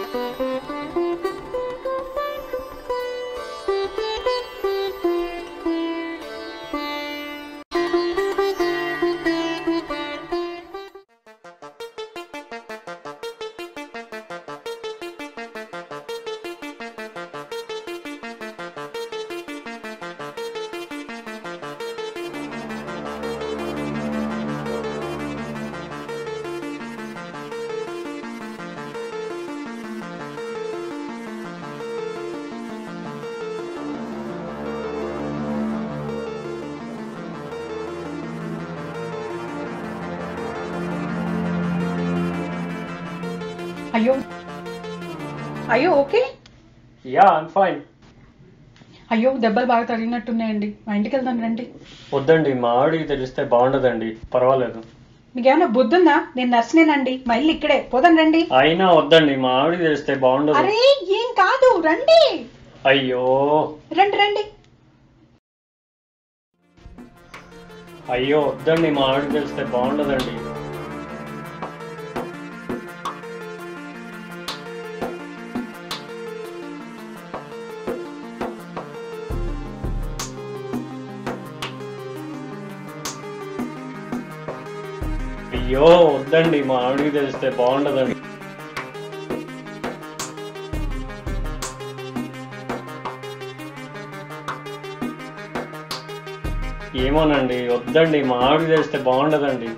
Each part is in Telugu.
అయ్యో అయ్యో ఓకే యా ఐమ్ ఫైన్ అయ్యో దెబ్బలు బాగా తగిలినట్టున్నాయండి మా ఇంటికి వెళ్దాం రండి వద్దండి మా ఆవిడికి తెలిస్తే బాగుండదండి పర్వాలేదు మీకేమైనా బుద్ధి ఉందా నేను నర్సునేనండి మా ఇల్లు ఇక్కడే పోదాం రండి అయినా వద్దండి మా ఆవిడికి తెలిస్తే బాగుండదు అరే ఏం కాదు రండి అయ్యో రండి రండి అయ్యో వద్దండి మా ఆవిడకి తెలిస్తే బాగుండదండి అయ్యో వద్దండి మా ఆవిడకి తెలిస్తే బాగుండదండి ఏమోనండి వద్దండి మా ఆవిడకి తెలిస్తే బాగుండదండి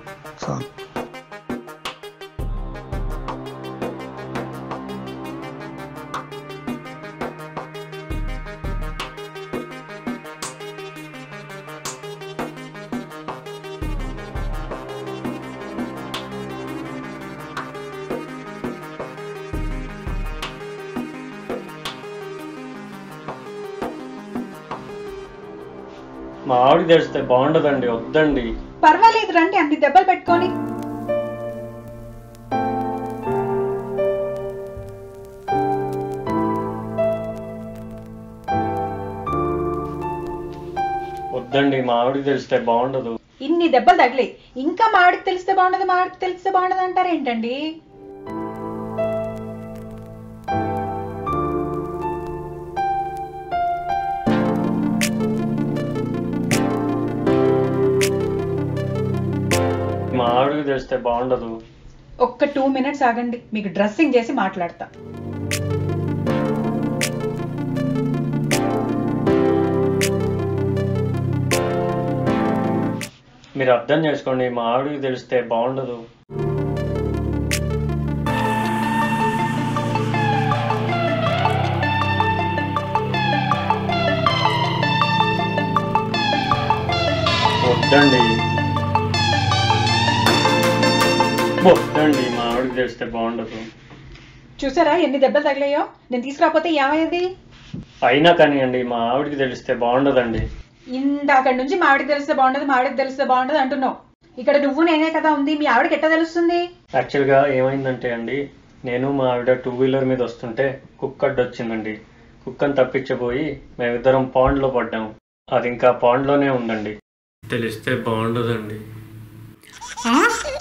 మా ఆవిడకి తెలిస్తే బాగుండదండి వద్దండి పర్వాలేదు రండి అన్ని దెబ్బలు పెట్టుకొని వద్దండి మా ఆవిడకి తెలిస్తే బాగుండదు ఇన్ని దెబ్బలు తగిలి ఇంకా మాడికి తెలిస్తే బాగుండదు మాడికి తెలిస్తే బాగుండదు అంటారు ఏంటండి మా ఆవిడకి తెలిస్తే బాగుండదు ఒక్క టూ మినిట్స్ ఆగండి మీకు డ్రెస్సింగ్ చేసి మాట్లాడతా మీరు అర్థం చేసుకోండి మా ఆవిడకి తెలిస్తే బాగుండదు వద్దండి వద్దండి మా ఆవిడకి తెలిస్తే బాగుండదు చూసారా ఎన్ని దెబ్బలు తగిలాయో నేను తీసుకురాకపోతే ఏమయ్యేది అయినా కానివ్వండి మా ఆవిడకి తెలిస్తే బాగుండదండి ఇందాక నుంచి మావిడికి తెలిస్తే బాగుండదు మావిడికి తెలిస్తే బాగుండదు అంటున్నావు ఇక్కడ నువ్వు నేనే కదా ఉంది మీ ఆవిడకి ఎట్లా తెలుస్తుంది యాక్చువల్గా ఏమైందంటే అండి నేను మా ఆవిడ టూ వీలర్ మీద వస్తుంటే కుక్క అడ్డొచ్చిందండి కుక్కను తప్పించబోయి మేమిద్దరం పాండ్లో పడ్డాం అది ఇంకా పాండ్లోనే ఉందండి తెలిస్తే బాగుండదండి ఆ?